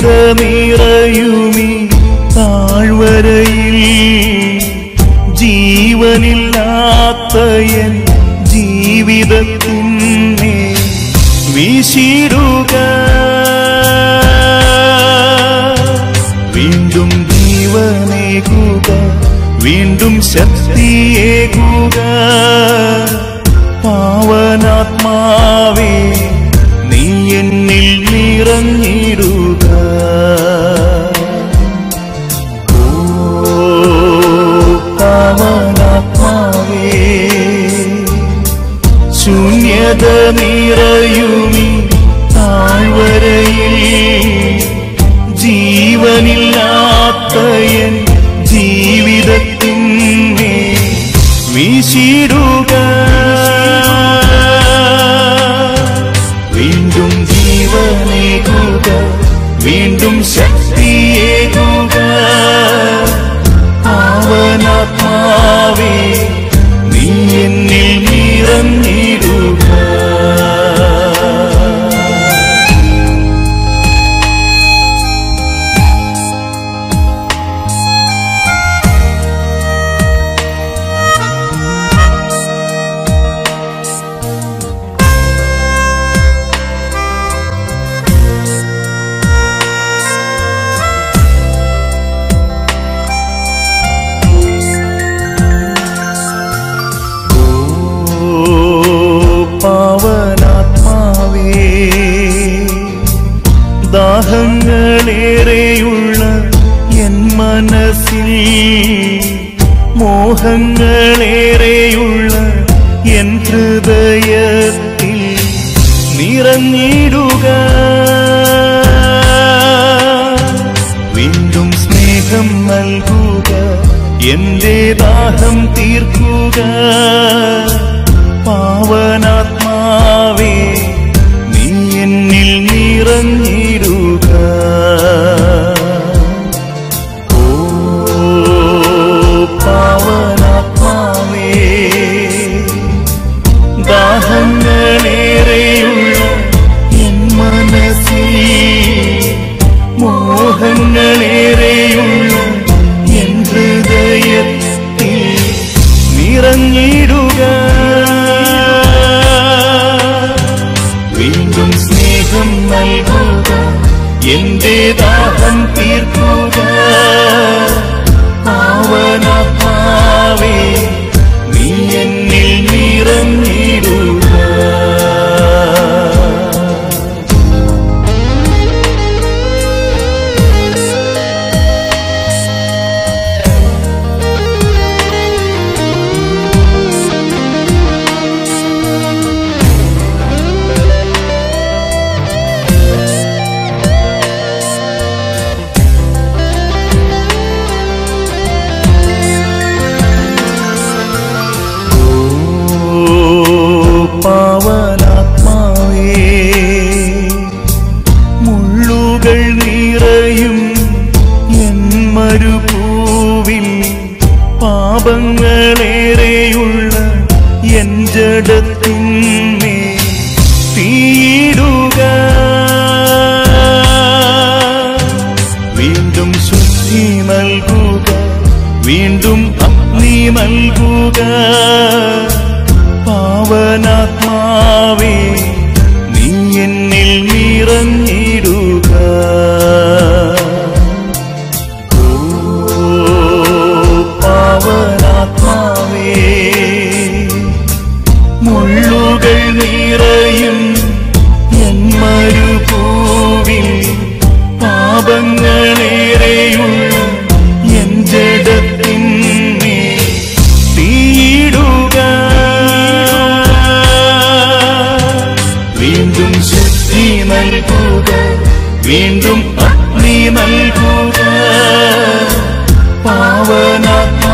നിറയുമീ താഴ്വരയിൽ ജീവനില്ലാത്ത എൻ ജീവിതത്തിനെ വീശിടുക വീണ്ടും ജീവനേകുക വീണ്ടും ശക്തിയേകുക പാവനാത്മാവേ നീ എന്നിൽ നിറഞ്ഞിടുക ഓ പാവനാത്മാവേ ശൂന്യത നിറയുമീ താഴ്വരയിൽ ജീവനില്ലാത്ത എൻ ജീവിതത്തിനെ വീശിടുക വീണ്ടും ജീവനേകുക വീണ്ടും ശക്തിയേകുക പാവനാത്മാവേ നീ എന്നിൽ നിറഞ്ഞിടുക ഓ പാവനാത്മാവേ ദാഹങ്ങളേറെയുള്ള എൻ മനസ്സിൽ മോഹങ്ങളേറെയുള്ള എൻ ഹൃദയത്തിൽ നിറഞ്ഞിടുക വീണ്ടും സ്നേഹം നൽകുക എന്റെ ദാഹം തീർക്കുക പാവനാത്മാവേ നീ എന്നിൽ നിറഞ്ഞിടുക ഓ പാവനാത്മാവേ ദാഹങ്ങളേറെയുള്ള എൻ മനസ്സിൽ മോഹങ്ങളേറെയുള്ള എൻ ഹൃദയത്തിൽ നിറഞ്ഞിടുക വീണ്ടും സ്നേഹം നൽകുക എന്റെ ദാഹം തീർക്കുക പാവനാത്മാവേ നീ എന്നിൽ നിറഞ്ഞിടുക ഓ പാവനാത്മാവേ മുള്ളുകൾ നിറയും എൻ മരുഭൂവിൽ പാപങ്ങളേറെയുള്ള എൻ ജഡത്തിന്മേ തീയിടുക വീണ്ടും ശുദ്ധി നൽകുക വീണ്ടും അഗ്നി നൽകുക പാവനാത്മാവേ നീ എന്നിൽ നിറഞ്ഞിടുക ഓ പാവനാത്മാവേ മുള്ളുകൾ നിറയും എൻ മരുഭൂവിൽ പാപങ്ങളേറെയുള്ള എൻ ജഡത്തിന്മേ തീയിടുക വീണ്ടും ശക്തി നൽകുക വീണ്ടും അഗ്നി നൽകുക പാവനാത്മാ